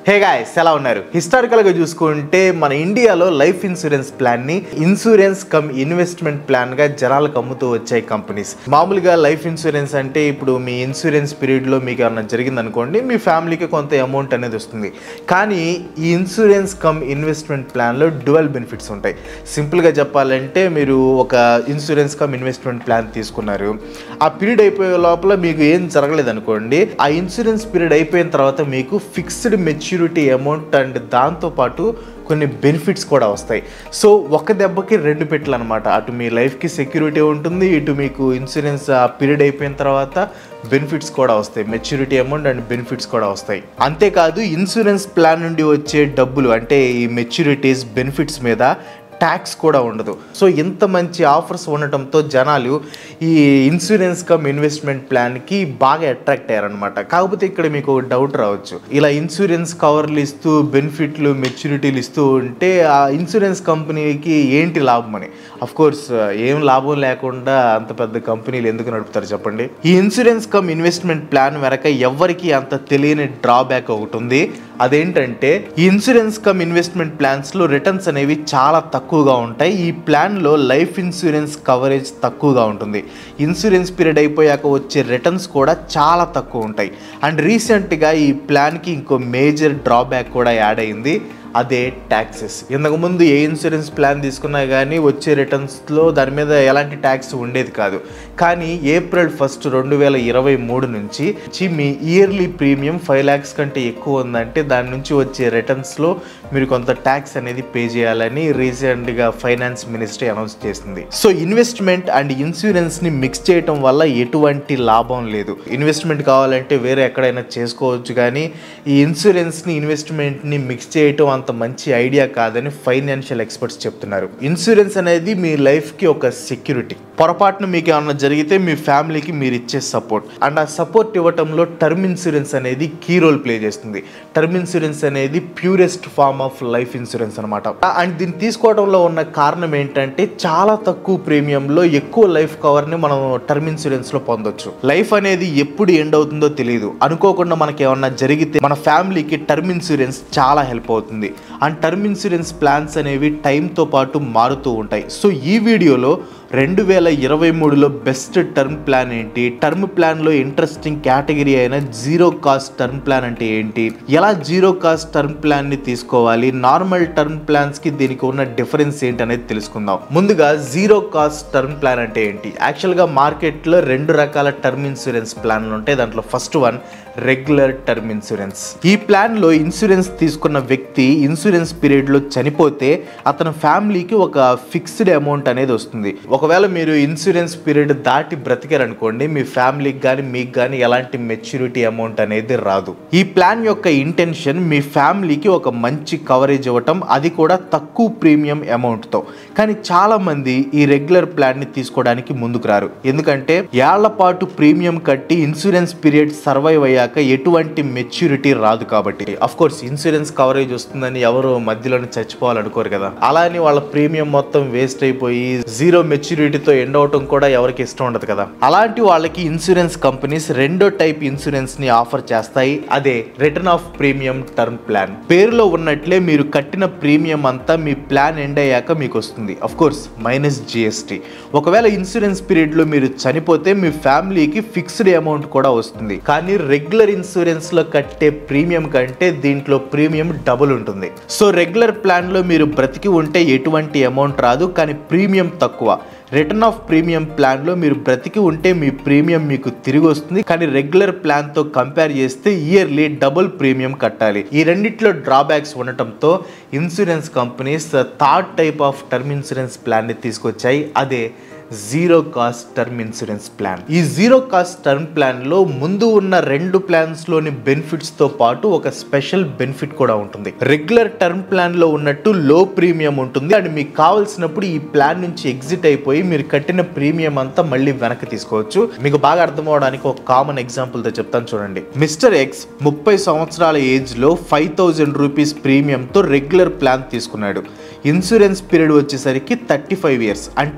hey guys ఎలా ఉన్నారు historical గా చూసుకుంటే మన ఇండియాలో లైఫ్ ఇన్సూరెన్స్ ప్లాన్ ని ఇన్సూరెన్స్ కమ్ ఇన్వెస్ట్మెంట్ ప్లాన్ గా జనాలకు అమ్ముతూ వచ్చాయి కంపెనీస్ మామూలుగా లైఫ్ ఇన్సూరెన్స్ అంటే ఇప్పుడు మీ ఇన్సూరెన్స్ పీరియడ్ లో మీకు ఏమన్నా జరిగింది అనుకోండి మీ ఫ్యామిలీకి కొంత అమౌంట్ అనేది వస్తుంది కానీ ఈ ఇన్సూరెన్స్ కమ్ ఇన్వెస్ట్మెంట్ ప్లాన్ లో డ్యువల్ బెనిఫిట్స్ ఉంటాయి సింపుల్ గా చెప్పాలంటే మీరు ఒక ఇన్సూరెన్స్ కమ్ ఇన్వెస్ట్మెంట్ ప్లాన్ తీసుకున్నారు ఆ పీరియడ్ అయిపోయే లోపల మీకు ఏం జరగలేదు అనుకోండి ఆ ఇన్సూరెన్స్ పీరియడ్ అయిపోయిన తర్వాత మీకు ఫిక్స్డ్ మెచ్యూరిటీ అమౌంట్ అండ్ దాంతోపాటు కొన్ని బెనిఫిట్స్ కూడా వస్తాయి సో ఒక దెబ్బకి రెండు పెట్లు అనమాట అటు మీ లైఫ్కి సెక్యూరిటీ ఉంటుంది ఇటు మీకు ఇన్సూరెన్స్ ఆ పీరియడ్ అయిపోయిన తర్వాత బెనిఫిట్స్ కూడా వస్తాయి మెచ్యూరిటీ అమౌంట్ అండ్ బెనిఫిట్స్ కూడా వస్తాయి అంతేకాదు ఇన్సూరెన్స్ ప్లాన్ నుండి వచ్చే డబ్బులు అంటే ఈ మెచ్యూరిటీస్ బెనిఫిట్స్ మీద ట్యాక్స్ కూడా ఉండదు సో ఇంత మంచి ఆఫర్స్ ఉండటంతో జనాలు ఈ ఇన్సూరెన్స్ కమ్ ఇన్వెస్ట్మెంట్ ప్లాన్కి బాగా అట్రాక్ట్ అయ్యారనమాట కాకపోతే ఇక్కడ మీకు ఒక డౌట్ రావచ్చు ఇలా ఇన్సూరెన్స్ కవర్లు ఇస్తూ బెనిఫిట్లు మెచ్యూరిటీలు ఇస్తూ ఉంటే ఆ ఇన్సూరెన్స్ కంపెనీకి ఏంటి లాభం అని అఫ్ కోర్స్ ఏం లాభం లేకుండా అంత పెద్ద కంపెనీలు ఎందుకు నడుపుతారు చెప్పండి ఈ ఇన్సూరెన్స్ కమ్ ఇన్వెస్ట్మెంట్ ప్లాన్ వెనక ఎవరికి అంత తెలియని డ్రాబ్యాక్ ఒకటి ఉంది అదేంటంటే ఈ ఇన్సూరెన్స్ కమ్ ఇన్వెస్ట్మెంట్ ప్లాన్స్లో రిటర్న్స్ అనేవి చాలా తక్కువగా ఉంటాయి ఈ ప్లాన్లో లైఫ్ ఇన్సూరెన్స్ కవరేజ్ తక్కువగా ఉంటుంది ఇన్సూరెన్స్ పీరియడ్ అయిపోయాక వచ్చే రిటర్న్స్ కూడా చాలా తక్కువ ఉంటాయి అండ్ రీసెంట్గా ఈ ప్లాన్కి ఇంకో మేజర్ డ్రాబ్యాక్ కూడా యాడ్ అయింది అదే ట్యాక్సెస్ ఇంతకు ముందు ఏ ఇన్సూరెన్స్ ప్లాన్ తీసుకున్నా కానీ వచ్చే రిటర్న్స్లో దాని మీద ఎలాంటి ట్యాక్స్ ఉండేది కాదు కానీ ఏప్రిల్ ఫస్ట్ రెండు వేల ఇరవై మూడు నుంచి చి మీ ఇయర్లీ ప్రీమియం ఫైవ్ ల్యాక్స్ కంటే ఎక్కువ ఉందంటే దాని నుంచి వచ్చే రిటర్న్స్లో మీరు కొంత ట్యాక్స్ అనేది పే చేయాలని రీసెంట్గా ఫైనాన్స్ మినిస్ట్రీ అనౌన్స్ చేసింది సో ఇన్వెస్ట్మెంట్ అండ్ ఇన్సూరెన్స్ని మిక్స్ చేయటం వల్ల ఎటువంటి లాభం లేదు ఇన్వెస్ట్మెంట్ కావాలంటే వేరే ఎక్కడైనా చేసుకోవచ్చు కానీ ఈ ఇన్సూరెన్స్ని ఇన్వెస్ట్మెంట్ని మిక్స్ చేయటం అంత మంచి ఐడియా కాదని ఫైనాన్షియల్ ఎక్స్పర్ట్స్ చెప్తున్నారు ఇన్సూరెన్స్ అనేది మీ లైఫ్కి ఒక సెక్యూరిటీ పొరపాటున మీకు ఏమన్నా జరిగితే మీ ఫ్యామిలీకి మీరు ఇచ్చే సపోర్ట్ అండ్ ఆ సపోర్ట్ ఇవ్వటంలో టర్మ్ ఇన్సూరెన్స్ అనేది కీ రోల్ ప్లే చేస్తుంది టర్మ్ ఇన్సూరెన్స్ అనేది purest form of life insurance అనమాట అండ్ దీన్ని తీసుకోవడంలో ఉన్న కారణం ఏంటంటే చాలా తక్కువ ప్రీమియంలో ఎక్కువ లైఫ్ కవర్ని మనం టర్మ్ ఇన్సూరెన్స్లో పొందొచ్చు లైఫ్ అనేది ఎప్పుడు ఎండ్ అవుతుందో తెలియదు అనుకోకుండా మనకి ఏమన్నా జరిగితే మన ఫ్యామిలీకి టర్మ్ ఇన్సూరెన్స్ చాలా హెల్ప్ అవుతుంది అండ్ టర్మ్ ఇన్సూరెన్స్ ప్లాన్స్ అనేవి టైంతో పాటు మారుతూ ఉంటాయి సో ఈ వీడియోలో రెండు వేల ఇరవై మూడులో బెస్ట్ టర్మ్ ప్లాన్ ఏంటి టర్మ్ ప్లాన్లో ఇంట్రెస్టింగ్ కేటగిరీ అయిన జీరో కాస్ట్ టర్మ్ ప్లాన్ అంటే ఏంటి ఎలా జీరో కాస్ట్ టర్మ్ ప్లాన్ని తీసుకోవాలి నార్మల్ టర్మ్ ప్లాన్స్కి దీనికి ఉన్న డిఫరెన్స్ ఏంటి అనేది తెలుసుకుందాం ముందుగా జీరో కాస్ట్ టర్మ్ ప్లాన్ అంటే ఏంటి యాక్చువల్గా మార్కెట్లో రెండు రకాల టర్మ్ ఇన్సూరెన్స్ ప్లాన్లు ఉంటాయి దాంట్లో first one regular term insurance ఈ ప్లాన్లో ఇన్సూరెన్స్ తీసుకున్న వ్యక్తి ఇన్సూరెన్స్ పీరియడ్లో చనిపోతే అతని ఫ్యామిలీకి ఒక ఫిక్స్డ్ అమౌంట్ అనేది వస్తుంది ఒకవేళ మీరు ఇన్సూరెన్స్ పీరియడ్ దాటి బ్రతికారనుకోండి మీ ఫ్యామిలీకి కానీ మీకు కానీ ఎలాంటి మెచ్యూరిటీ అమౌంట్ అనేది రాదు ఈ ప్లాన్ యొక్క ఇంటెన్షన్ మీ ఫ్యామిలీకి ఒక మంచి కవరేజ్ ఇవ్వటం అది కూడా తక్కువ ప్రీమియం అమౌంట్తో కానీ చాలా మంది ఈ రెగ్యులర్ ప్లాన్ని తీసుకోవడానికి ముందుకు రారు ఎందుకంటే ఏళ్ల పాటు ప్రీమియం కట్టి ఇన్సూరెన్స్ పీరియడ్ సర్వైవ్ అయ్యాక ఎటువంటి మెచ్యూరిటీ రాదు కాబట్టి అఫ్ కోర్స్ ఇన్సూరెన్స్ కవరేజ్ వస్తుందని ఎవరు మధ్యలోనే చచ్చిపోవాలనుకోరు కదా అలా అని వాళ్ళ ప్రీమియం మొత్తం వేస్ట్ అయిపోయి జీరో మెచ్యూరిటీతో ఎండ్ అవటం కూడా ఎవరికి ఇష్టం ఉండదు కదా అలాంటి వాళ్ళకి ఇన్సూరెన్స్ కంపెనీస్ రెండో టైప్ ఇన్సూరెన్స్ ని ఆఫర్ చేస్తాయి అదే return of premium term plan పేరులో ఉన్నట్లే మీరు కట్టిన ప్రీమియం అంతా మీ ప్లాన్ ఎండ్ అయ్యాక మీకు వస్తుంది అఫ్ కోర్స్ మైనస్ జిఎస్టీ ఒకవేళ ఇన్సూరెన్స్ పీరియడ్ లో మీరు చనిపోతే మీ ఫ్యామిలీకి ఫిక్స్డ్ అమౌంట్ కూడా వస్తుంది కానీ రెగ్యులర్ ఇన్సూరెన్స్ లో కట్టే ప్రీమియం కంటే దీంట్లో ప్రీమియం డబుల్ ఉంటుంది సో రెగ్యులర్ ప్లాన్ లో మీరు బ్రతికి ఉంటే ఎటువంటి అమౌంట్ రాదు కానీ ప్రీమియం తక్కువ రిటర్న్ ఆఫ్ ప్రీమియం ప్లాన్లో మీరు బ్రతికి ఉంటే మీ ప్రీమియం మీకు తిరిగి వస్తుంది కానీ రెగ్యులర్ ప్లాన్తో కంపేర్ చేస్తే ఇయర్లీ డబుల్ ప్రీమియం కట్టాలి ఈ రెండిట్లో డ్రాబ్యాక్స్ ఉండటంతో insurance companies third type of term insurance ప్లాన్ని తీసుకొచ్చాయి అదే zero cost term insurance plan ఈ జీరో కాస్ట్ టర్మ్ ప్లాన్లో ముందు ఉన్న రెండు ప్లాన్స్లోని బెనిఫిట్స్తో పాటు ఒక స్పెషల్ బెనిఫిట్ కూడా ఉంటుంది రెగ్యులర్ టర్మ్ ప్లాన్లో ఉన్నట్టు లో ప్రీమియం ఉంటుంది అండ్ మీకు కావాల్సినప్పుడు ఈ ప్లాన్ నుంచి ఎగ్జిట్ అయిపోయి మీరు కట్టిన ప్రీమియం అంతా మళ్ళీ వెనక్కి తీసుకోవచ్చు మీకు బాగా అర్థం అవడానికి ఒక కామన్ ఎగ్జాంపుల్తో చెప్తాను చూడండి మిస్టర్ ఎక్స్ ముప్పై సంవత్సరాల ఏజ్లో ఫైవ్ థౌజండ్ రూపీస్ ప్రీమియంతో రెగ్యులర్ ప్లాన్ తీసుకున్నాడు ఇన్సూరెన్స్ పీరియడ్ వచ్చేసరికి థర్టీ ఫైవ్ ఇయర్స్ అంటే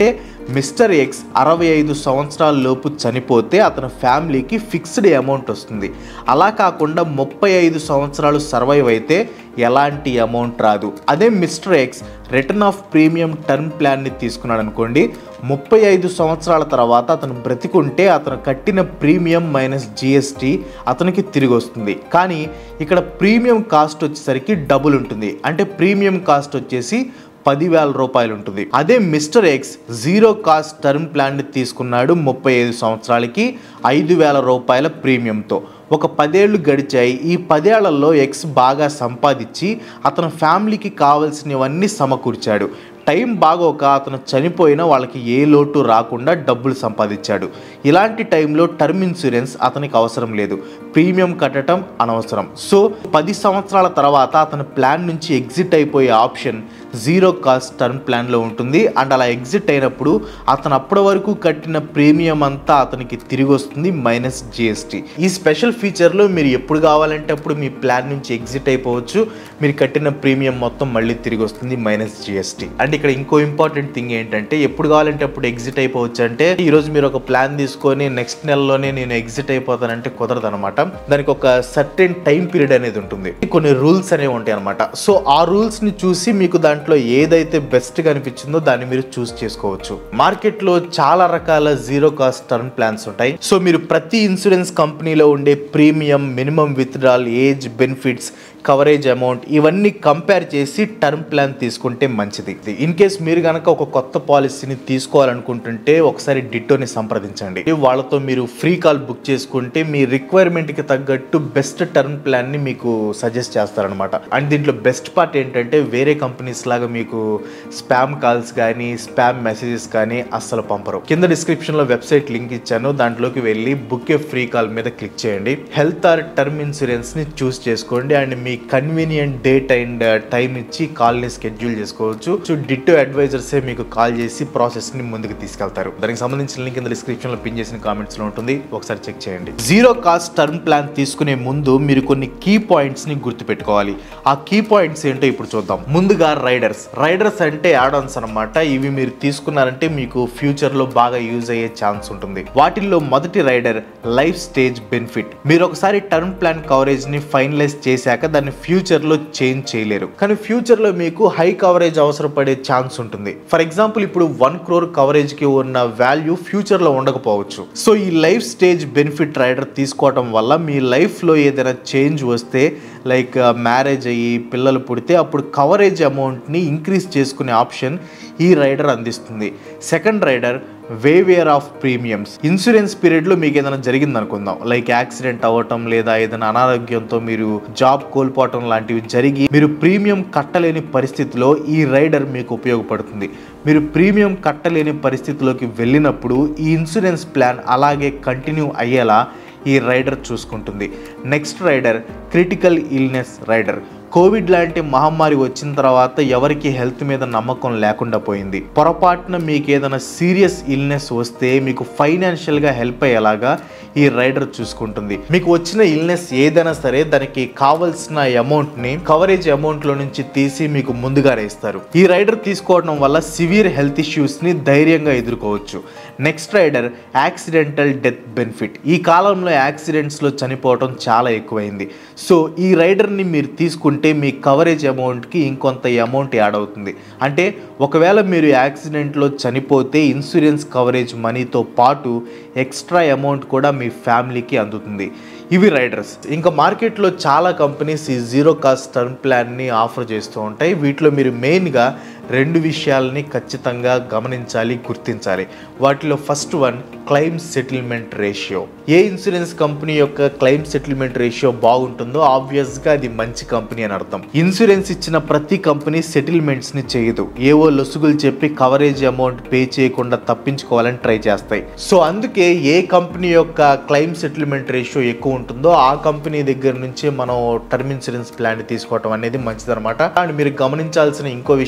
మిస్టర్ ఎక్స్ అరవై ఐదు సంవత్సరాల లోపు చనిపోతే అతని ఫ్యామిలీకి ఫిక్స్డ్ అమౌంట్ వస్తుంది అలా కాకుండా ముప్పై ఐదు సంవత్సరాలు సర్వైవ్ అయితే ఎలాంటి అమౌంట్ రాదు అదే Mister X return of premium term ప్లాన్ని తీసుకున్నాడు అనుకోండి ముప్పై ఐదు సంవత్సరాల తర్వాత అతను బ్రతికుంటే అతను కట్టిన ప్రీమియం మైనస్ జిఎస్టీ అతనికి తిరిగి వస్తుంది కానీ ఇక్కడ ప్రీమియం కాస్ట్ వచ్చేసరికి డబుల్ ఉంటుంది అంటే ప్రీమియం కాస్ట్ వచ్చేసి పదివేల రూపాయలు ఉంటుంది అదే Mister X zero cost term ప్లాన్ని తీసుకున్నాడు ముప్పై ఐదు సంవత్సరాలకి ఐదు వేల రూపాయల ప్రీమియంతో ఒక పదేళ్లు గడిచాయి ఈ పదేళ్లలో ఎక్స్ బాగా సంపాదించి అతని ఫ్యామిలీకి కావలసినవన్నీ సమకూర్చాడు టైం బాగోక అతను చనిపోయినా వాళ్ళకి ఏ లోటు రాకుండా డబ్బులు సంపాదించాడు ఇలాంటి టైంలో టర్మ్ ఇన్సూరెన్స్ అతనికి అవసరం లేదు ప్రీమియం కట్టడం అనవసరం సో పది సంవత్సరాల తర్వాత అతని ప్లాన్ నుంచి ఎగ్జిట్ అయిపోయే ఆప్షన్ జీరో కాస్ట్ టర్మ్ ప్లాన్లో ఉంటుంది అండ్ అలా ఎగ్జిట్ అయినప్పుడు అతను అప్పటి వరకు కట్టిన ప్రీమియం అంతా అతనికి తిరిగి వస్తుంది మైనస్ జిఎస్టీ ఈ స్పెషల్ ఫీచర్లో మీరు ఎప్పుడు కావాలంటే అప్పుడు మీ ప్లాన్ నుంచి ఎగ్జిట్ అయిపోవచ్చు మీరు కట్టిన ప్రీమియం మొత్తం మళ్ళీ తిరిగి వస్తుంది మైనస్ జిఎస్టీ అండ్ ఇక్కడ ఇంకో ఇంపార్టెంట్ థింగ్ ఏంటంటే ఎప్పుడు కావాలంటే అప్పుడు ఎగ్జిట్ అయిపోవచ్చు అంటే ఈ రోజు మీరు ఒక ప్లాన్ తీసుకొని నెక్స్ట్ నెలలోనే నేను ఎగ్జిట్ అయిపోతానంటే కుదరదు అనమాట దానికి ఒక సర్టెన్ టైం పీరియడ్ అనేది ఉంటుంది కొన్ని రూల్స్ అనేవి ఉంటాయి అనమాట సో ఆ రూల్స్ ని చూసి మీకు దాంట్లో ఏదైతే బెస్ట్ గా అనిపించిందో దాన్ని మీరు చూస్ చేసుకోవచ్చు మార్కెట్ లో చాలా రకాల జీరో కాస్ట్ టర్మ్ ప్లాన్స్ ఉంటాయి సో మీరు ప్రతి ఇన్సూరెన్స్ కంపెనీలో ఉండే premium minimum withdrawal age benefits coverage amount ఇవన్నీ కంపేర్ చేసి టర్మ్ ప్లాన్ తీసుకుంటే మంచిది ఇన్ కేస్ మీరు కనుక ఒక కొత్త పాలసీని తీసుకోవాలనుకుంటుంటే ఒకసారి డిట్టోని సంప్రదించండి వాళ్ళతో మీరు ఫ్రీ కాల్ బుక్ చేసుకుంటే మీ రిక్వైర్మెంట్కి తగ్గట్టు బెస్ట్ టర్మ్ ప్లాన్ని మీకు సజెస్ట్ చేస్తారనమాట అండ్ దీంట్లో బెస్ట్ పార్ట్ ఏంటంటే వేరే కంపెనీస్ లాగా మీకు స్పామ్ కాల్స్ కానీ స్పామ్ మెసేజెస్ కానీ అస్సలు పంపరు కింద డిస్క్రిప్షన్లో వెబ్సైట్ లింక్ ఇచ్చాను దాంట్లోకి వెళ్ళి బుక్ ఏ ఫ్రీ కాల్ మీద క్లిక్ చేయండి హెల్త్ ఆర్ టర్మ్ ఇన్సూరెన్స్ని చూస్ చేసుకోండి అండ్ మీ కన్వీనియంట్ డేట్ అండ్ టైం ఇచ్చి కాల్ని స్కెడ్యూల్ చేసుకోవచ్చు సో డిట్టో అడ్వైజర్సే మీకు కాల్ చేసి ప్రాసెస్ని ముందుకు తీసుకెళ్తారు దానికి సంబంధించిన లింక్ కింద డిస్క్రిప్షన్లో పిన్ చేసిన కామెంట్స్లో ఉంటుంది ఒకసారి చెక్ చేయండి జీరో కాస్ట్ టర్మ్ ప్లాన్ తీసుకునే ముందు మీరు కొన్ని కీ పాయింట్స్ని గుర్తుపెట్టుకోవాలి ఆ కీ పాయింట్స్ ఏంటో ఇప్పుడు చూద్దాం ముందుగా రైడర్స్ రైడర్స్ అంటే యాడ్ ఆన్స్ అనమాట ఇవి మీరు తీసుకున్నారంటే మీకు ఫ్యూచర్లో బాగా యూజ్ అయ్యే ఛాన్స్ ఉంటుంది వాటిల్లో మొదటి రైడర్ లైఫ్ స్టేజ్ బెనిఫిట్ మీరు ఒకసారి టర్మ్ ప్లాన్ కవరేజ్ ని ఫైనలైజ్ చేశాక దాన్ని ఫ్యూచర్ లో చేంజ్ చేయలేరు కానీ ఫ్యూచర్ లో మీకు హై కవరేజ్ అవసరపడే ఛాన్స్ ఉంటుంది ఫర్ ఎగ్జాంపుల్ ఇప్పుడు వన్ క్రోర్ కవరేజ్ కి ఉన్న వాల్యూ ఫ్యూచర్ లో ఉండకపోవచ్చు సో ఈ లైఫ్ స్టేజ్ బెనిఫిట్ రైడర్ తీసుకోవడం వల్ల మీ లైఫ్ లో ఏదైనా చేంజ్ వస్తే లైక్ మ్యారేజ్ అయ్యి పిల్లలు పుడితే అప్పుడు కవరేజ్ అమౌంట్ని ఇంక్రీజ్ చేసుకునే ఆప్షన్ ఈ రైడర్ అందిస్తుంది second rider waiver of premiums insurance పీరియడ్లో మీకు ఏదైనా జరిగింది అనుకుందాం లైక్ యాక్సిడెంట్ అవ్వటం లేదా ఏదైనా అనారోగ్యంతో మీరు జాబ్ కోల్పోవటం లాంటివి జరిగి మీరు ప్రీమియం కట్టలేని పరిస్థితిలో ఈ రైడర్ మీకు ఉపయోగపడుతుంది మీరు ప్రీమియం కట్టలేని పరిస్థితిలోకి వెళ్ళినప్పుడు ఈ ఇన్సూరెన్స్ ప్లాన్ అలాగే కంటిన్యూ అయ్యేలా ఈ రైడర్ చూసుకుంటుంది next rider critical illness rider covid లాంటి మహమ్మారి వచ్చిన తర్వాత ఎవరికి హెల్త్ మీద నమ్మకం లేకుండా పోయింది పొరపాటున మీకు ఏదైనా సీరియస్ ఇల్నెస్ వస్తే మీకు ఫైనాన్షియల్గా హెల్ప్ అయ్యేలాగా ఈ రైడర్ చూసుకుంటుంది మీకు వచ్చిన ఇల్నెస్ ఏదైనా సరే దానికి కావలసిన అమౌంట్ని కవరేజ్ అమౌంట్లో నుంచి తీసి మీకు ముందుగానే ఇస్తారు ఈ రైడర్ తీసుకోవడం వల్ల సివియర్ హెల్త్ ఇష్యూస్ని ధైర్యంగా ఎదుర్కోవచ్చు next rider accidental death benefit ఈ కాలంలో యాక్సిడెంట్స్లో చనిపోవడం చాలా ఎక్కువైంది సో ఈ రైడర్ని మీరు తీసుకుంటే మీ కవరేజ్ అమౌంట్కి ఇంకొంత అమౌంట్ యాడ్ అవుతుంది అంటే ఒకవేళ మీరు యాక్సిడెంట్లో చనిపోతే ఇన్సూరెన్స్ కవరేజ్ మనీతో పాటు ఎక్స్ట్రా అమౌంట్ కూడా మీ ఫ్యామిలీకి అందుతుంది ఇవి రైడర్స్ ఇంకా మార్కెట్లో చాలా కంపెనీస్ ఈ జీరో కాస్ట్ టర్మ్ ప్లాన్ని ఆఫర్ చేస్తూ ఉంటాయి వీటిలో మీరు మెయిన్గా రెండు విషయాలని ఖచ్చితంగా గమనించాలి గుర్తించాలి వాటిలో first one claim settlement ratio ఏ ఇన్సూరెన్స్ కంపెనీ యొక్క క్లెయిమ్ సెటిల్మెంట్ రేషియో బాగుంటుందో ఆబ్వియస్గా అది మంచి కంపెనీ అని అర్థం ఇన్సూరెన్స్ ఇచ్చిన ప్రతి కంపెనీ సెటిల్మెంట్స్ని చేయదు ఏవో లొసుగులు చెప్పి కవరేజ్ అమౌంట్ పే చేయకుండా తప్పించుకోవాలని ట్రై చేస్తాయి సో అందుకే ఏ కంపెనీ యొక్క క్లెయిమ్ సెటిల్మెంట్ రేషియో ఎక్కువ ఉంటుందో ఆ కంపెనీ దగ్గర నుంచి మనం టర్మ్ ఇన్సూరెన్స్ ప్లాన్ తీసుకోవటం అనేది మంచిదన్నమాట అండ్ మీరు గమనించాల్సిన ఇంకో విషయం ఏంటంటే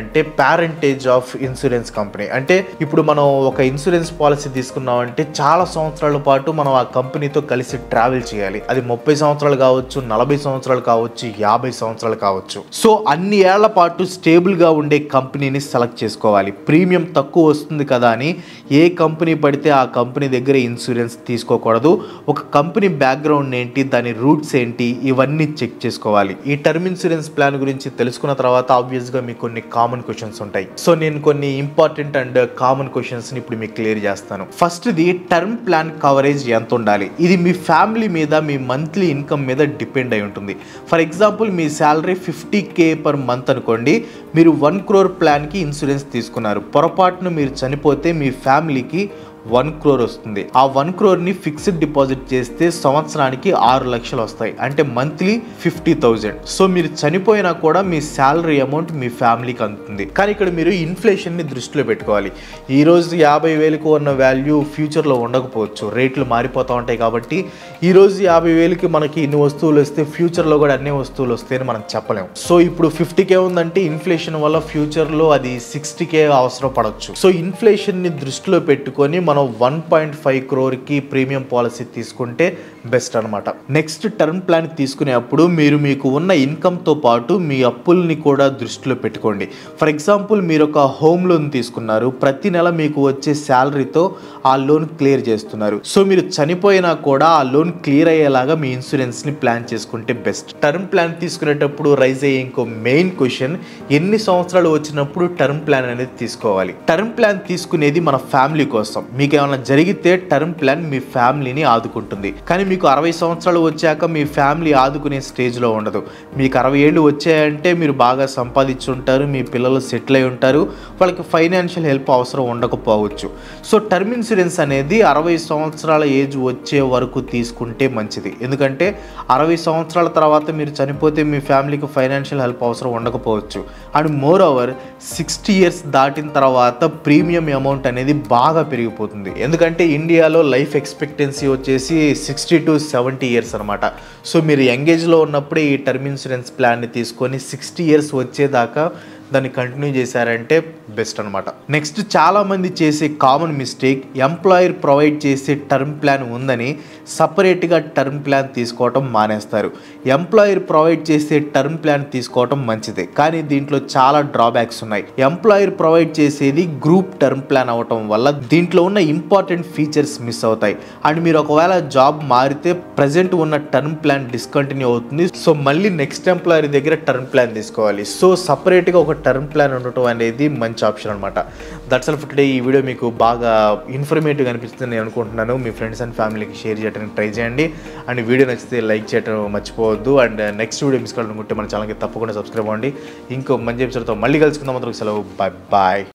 ఏంటంటే ప్యారెంటేజ్ ఆఫ్ ఇన్సూరెన్స్ కంపెనీ అంటే ఇప్పుడు మనం ఒక ఇన్సూరెన్స్ పాలసీ తీసుకున్నామంటే చాలా సంవత్సరాల పాటు మనం ఆ కంపెనీతో కలిసి ట్రావెల్ చేయాలి అది ముప్పై సంవత్సరాలు కావచ్చు నలభై సంవత్సరాలు కావచ్చు యాభై సంవత్సరాలు కావచ్చు సో అన్ని ఏళ్ల పాటు స్టేబుల్గా ఉండే కంపెనీని సెలెక్ట్ చేసుకోవాలి ప్రీమియం తక్కువ వస్తుంది కదా అని ఏ కంపెనీ పడితే ఆ కంపెనీ దగ్గర ఇన్సూరెన్స్ తీసుకోకూడదు ఒక కంపెనీ బ్యాక్గ్రౌండ్ ఏంటి దాని రూట్స్ ఏంటి ఇవన్నీ చెక్ చేసుకోవాలి ఈ టర్మ్ ఇన్సూరెన్స్ ప్లాన్ గురించి తెలుసుకున్న తర్వాత ఆబ్వియస్గా మీకు కొన్ని కామన్ క్వశ్చన్స్ ఉంటాయి సో నేను కొన్ని ఇంపార్టెంట్ అండ్ కామన్ క్వశ్చన్స్ని ఇప్పుడు మీకు క్లియర్ చేస్తాను ఫస్ట్ది టర్మ్ ప్లాన్ కవరేజ్ ఎంత ఉండాలి ఇది మీ ఫ్యామిలీ మీద మీ మంత్లీ ఇన్కమ్ మీద డిపెండ్ అయి ఉంటుంది ఫర్ ఎగ్జాంపుల్ మీ salary fifty K per month అనుకోండి మీరు వన్ క్రోర్ ప్లాన్కి ఇన్సూరెన్స్ తీసుకున్నారు పొరపాటును మీరు చనిపోతే మీ ఫ్యామిలీకి వన్ క్రోర్ వస్తుంది ఆ వన్ క్రోర్ని ఫిక్స్డ్ డిపాజిట్ చేస్తే సంవత్సరానికి ఆరు లక్షలు వస్తాయి అంటే మంత్లీ ఫిఫ్టీ థౌజండ్ సో మీరు చనిపోయినా కూడా మీ శాలరీ అమౌంట్ మీ ఫ్యామిలీకి అందుతుంది కానీ ఇక్కడ మీరు ఇన్ఫ్లేషన్ని దృష్టిలో పెట్టుకోవాలి ఈ రోజు యాభై వేలకు ఉన్న వాల్యూ ఫ్యూచర్లో ఉండకపోవచ్చు రేట్లు మారిపోతూ ఉంటాయి కాబట్టి ఈ రోజు యాభై వేలకి మనకి ఇన్ని వస్తువులు వస్తే ఫ్యూచర్లో కూడా అన్ని వస్తువులు వస్తాయని మనం చెప్పలేము సో ఇప్పుడు ఫిఫ్టీ కే ఉందంటే ఇన్ఫ్లేషన్ వల్ల ఫ్యూచర్లో అది సిక్స్టీ కే అవసరం పడవచ్చు సో ఇన్ఫ్లేషన్ని దృష్టిలో పెట్టుకొని మనం వన్ పాయింట్ ఫైవ్ క్రోర్కి ప్రీమియం పాలసీ తీసుకుంటే బెస్ట్ అనమాట నెక్స్ట్ టర్మ్ ప్లాన్ తీసుకునేప్పుడు మీరు మీకు ఉన్న ఇన్కమ్తో పాటు మీ అప్పుల్ని కూడా దృష్టిలో పెట్టుకోండి ఫర్ ఎగ్జాంపుల్ మీరు ఒక హోమ్ లోన్ తీసుకున్నారు ప్రతి నెల మీకు వచ్చే శాలరీతో ఆ లోన్ క్లియర్ చేస్తున్నారు సో మీరు చనిపోయినా కూడా ఆ లోన్ క్లియర్ అయ్యేలాగా మీ ఇన్సూరెన్స్ని ప్లాన్ చేసుకుంటే బెస్ట్ టర్మ్ ప్లాన్ తీసుకునేటప్పుడు రైజ్ అయ్యే ఇంకో మెయిన్ క్వశ్చన్ ఎన్ని సంవత్సరాలు వచ్చినప్పుడు టర్మ్ ప్లాన్ అనేది తీసుకోవాలి టర్మ్ ప్లాన్ తీసుకునేది మన ఫ్యామిలీ కోసం మీకు ఏమైనా జరిగితే టర్మ్ ప్లాన్ మీ ఫ్యామిలీని ఆదుకుంటుంది కానీ మీకు అరవై సంవత్సరాలు వచ్చాక మీ ఫ్యామిలీ ఆదుకునే స్టేజ్లో ఉండదు మీకు అరవై ఏళ్ళు వచ్చాయంటే మీరు బాగా సంపాదించి ఉంటారు మీ పిల్లలు సెటిల్ అయి ఉంటారు వాళ్ళకి ఫైనాన్షియల్ హెల్ప్ అవసరం ఉండకపోవచ్చు సో టర్మ్ ఇన్సూరెన్స్ అనేది అరవై సంవత్సరాల ఏజ్ వచ్చే వరకు తీసుకుంటే మంచిది ఎందుకంటే అరవై సంవత్సరాల తర్వాత మీరు చనిపోతే మీ ఫ్యామిలీకి ఫైనాన్షియల్ హెల్ప్ అవసరం ఉండకపోవచ్చు and moreover sixty years దాటిన తర్వాత ప్రీమియం అమౌంట్ అనేది బాగా పెరిగిపోతుంది ఎందుకంటే ఇండియాలో లైఫ్ ఎక్స్పెక్టెన్సీ వచ్చేసి సిక్స్టీ టు సెవెంటీ ఇయర్స్ అనమాట సో మీరు యంగేజ్లో ఉన్నప్పుడే ఈ టర్మ్ ఇన్సూరెన్స్ ప్లాన్ని తీసుకొని సిక్స్టీ ఇయర్స్ వచ్చేదాకా దాన్ని కంటిన్యూ చేశారంటే బెస్ట్ అనమాట నెక్స్ట్ చాలామంది చేసే కామన్ మిస్టేక్ ఎంప్లాయర్ ప్రొవైడ్ చేసే టర్మ్ ప్లాన్ ఉందని సపరేట్గా టర్మ్ ప్లాన్ తీసుకోవటం మానేస్తారు ఎంప్లాయర్ ప్రొవైడ్ చేసే టర్మ్ ప్లాన్ తీసుకోవటం మంచిదే కానీ దీంట్లో చాలా డ్రాబ్యాక్స్ ఉన్నాయి ఎంప్లాయర్ ప్రొవైడ్ చేసేది గ్రూప్ టర్మ్ ప్లాన్ అవటం వల్ల దీంట్లో ఉన్న ఇంపార్టెంట్ ఫీచర్స్ మిస్ అవుతాయి అండ్ మీరు ఒకవేళ జాబ్ మారితే ప్రజెంట్ ఉన్న టర్మ్ ప్లాన్ డిస్కంటిన్యూ అవుతుంది సో మళ్ళీ నెక్స్ట్ ఎంప్లాయర్ దగ్గర టర్మ్ ప్లాన్ తీసుకోవాలి సో సపరేట్గా ఒక టర్మ్ ప్లాన్ ఉండటం అనేది మంచి ఆప్షన్ అనమాట దట్స్ ఆల్ ఫర్ టుడే ఈ వీడియో మీకు బాగా ఇన్ఫర్మేటివ్ అనిపిస్తుంది నేను అనుకుంటున్నాను మీ ఫ్రెండ్స్ అండ్ ఫ్యామిలీకి షేర్ చేయడానికి ట్రై చేయండి అండ్ వీడియో నచ్చితే లైక్ చేయడం మర్చిపోవద్దు అండ్ నెక్స్ట్ వీడియో మిస్ కావాలనుకుంటే మన ఛానల్కి తప్పకుండా సబ్స్క్రైబ్ అవ్వండి ఇంకో మంచి ఎపిసోడ్తో మళ్ళీ కలుసుకుందాం మాత్రం సెలవు బాయ్ బాయ్